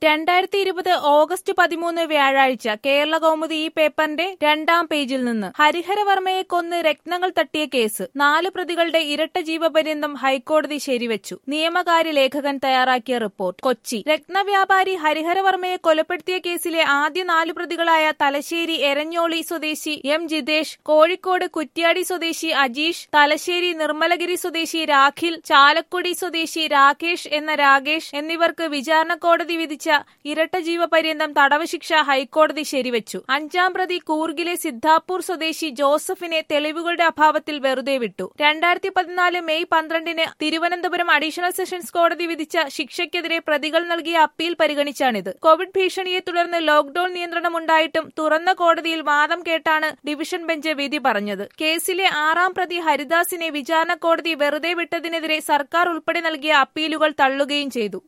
രണ്ടായിരത്തി ഇരുപത് ഓഗസ്റ്റ് പതിമൂന്ന് വ്യാഴാഴ്ച കേരള കൗമുദി ഈ പേപ്പറിന്റെ രണ്ടാം പേജിൽ നിന്ന് ഹരിഹരവർമ്മയെ കൊന്ന് രത്നങ്ങൾ തട്ടിയ കേസ് നാല് പ്രതികളുടെ ഇരട്ട ജീവപര്യന്തം ഹൈക്കോടതി ശരിവച്ചു നിയമകാര്യ ലേഖകൻ തയ്യാറാക്കിയ റിപ്പോർട്ട് കൊച്ചി രത്നവ്യാപാരി ഹരിഹരവർമ്മയെ കൊലപ്പെടുത്തിയ കേസിലെ ആദ്യ നാല് പ്രതികളായ തലശ്ശേരി എരഞ്ഞോളി സ്വദേശി എം ജിതേഷ് കോഴിക്കോട് കുറ്റ്യാടി സ്വദേശി അജീഷ് തലശ്ശേരി നിർമ്മലഗിരി സ്വദേശി രാഖിൽ ചാലക്കുടി സ്വദേശി രാകേഷ് എന്ന രാകേഷ് എന്നിവർക്ക് വിചാരണ കോടതി വിധിച്ച ഇരട്ട ജീവപര്യന്തം തടവ് ശിക്ഷ ഹൈക്കോടതി ശരിവച്ചു അഞ്ചാം പ്രതി കൂർഗിലെ സിദ്ധാപൂർ സ്വദേശി ജോസഫിനെ തെളിവുകളുടെ അഭാവത്തിൽ വെറുതെ വിട്ടു രണ്ടായിരത്തി പതിനാല് മെയ് പന്ത്രണ്ടിന് തിരുവനന്തപുരം അഡീഷണൽ സെഷൻസ് കോടതി വിധിച്ച ശിക്ഷയ്ക്കെതിരെ പ്രതികൾ നൽകിയ അപ്പീൽ പരിഗണിച്ചാണിത് കോവിഡ് ഭീഷണിയെ തുടർന്ന് ലോക്ഡൌൺ നിയന്ത്രണമുണ്ടായിട്ടും തുറന്ന കോടതിയിൽ വാദം കേട്ടാണ് ഡിവിഷൻ ബെഞ്ച് വിധി പറഞ്ഞത് കേസിലെ ആറാം പ്രതി ഹരിദാസിനെ വിചാരണ കോടതി വെറുതെ വിട്ടതിനെതിരെ സർക്കാർ ഉൾപ്പെടെ നൽകിയ അപ്പീലുകൾ തള്ളുകയും ചെയ്തു